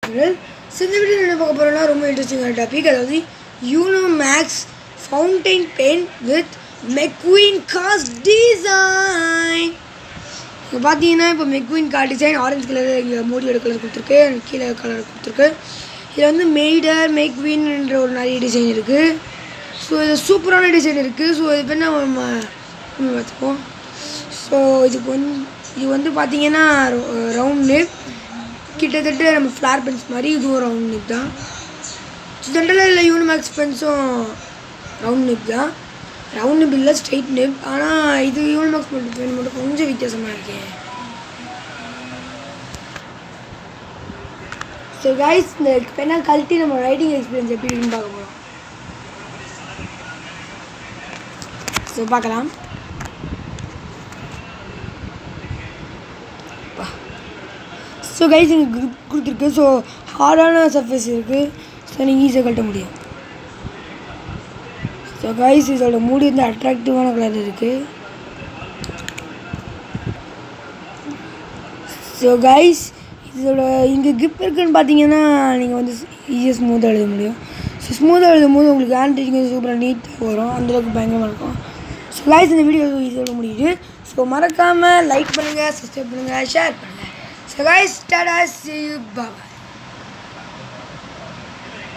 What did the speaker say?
channel so இந்த video என்ன பார்க்க போகிறோம்னா ரொம்ப இன்ட்ரெஸ்டிங்கான டாபிக் அதாவது Unomax fountain pen with McQueen cars design இப்போ பார்த்தீங்கன்னா இப்போ McQueen car design orange colour இங்கே மோடியோட கலர் கொடுத்துருக்கு and கீழே கலர் கொடுத்துருக்கு இதில் வந்து மெய்டர் மெக்வீன்ன்ற ஒரு நிறைய டிசைன் இருக்குது ஸோ இது சூப்பரான டிசைன் இருக்குது ஸோ இது பேர் நம்ம நம்ம பார்த்துப்போம் ஸோ இதுக்கு வந்து இது வந்து பார்த்தீங்கன்னா ரவுண்ட் நெக் கிட்டத்தட்ட நம்ம ஃப்ளார் பென்ஸ் மாதிரி இதுவும் ரவுண்ட் நெக் தான் ஜென்ரலாக இல்லை யூனிமேக்ஸ் பென்ஸும் ரவுண்ட் நெக் தான் ரவுண்ட் நெக் இல்லை ஸ்ட்ரெயிட் நெக் ஆனால் இது யூனிமேக்ஸ் மட்டும் பென் மட்டும் கொஞ்சம் வித்தியாசமாக இருக்கு ஸோ கைஸ் இந்த பெண்ணை கழட்டி நம்ம ரைட்டிங் எக்ஸ்பீரியன்ஸ் எப்படி இருக்குன்னு பார்க்க போகிறோம் ஸோ பார்க்கலாம் ஸோ கைஸ் இங்கே குரூப் கொடுத்துருக்கு ஸோ ஹார்டான சர்ஃபேஸ் இருக்குது ஸோ நீங்கள் ஈஸியாக கட்ட முடியும் ஸோ கைஸ் இதோட மூடி வந்து அட்ராக்டிவான கலர் இருக்குது ஸோ கைஸ் இதோட இங்கே கிப் இருக்குன்னு பார்த்தீங்கன்னா நீங்கள் வந்து ஈஸியாக ஸ்மூத்தாக எழுத முடியும் ஸோ ஸ்மூத்தாக எழுதும் போது உங்களுக்கு ஹேண்ட் ரைட்டிங் வந்து சூப்பராக நீட்டாக வரும் அந்தளவுக்கு பயங்கரமாக இருக்கும் ஸோ கைஸ் இந்த வீடியோ இதோட முடியுது ஸோ மறக்காமல் லைக் பண்ணுங்கள் சப்ஸ்கிரைப் பண்ணுங்கள் ஷேர் பண்ணுங்கள் ஸோ கைஸ் டாடா சி பாபா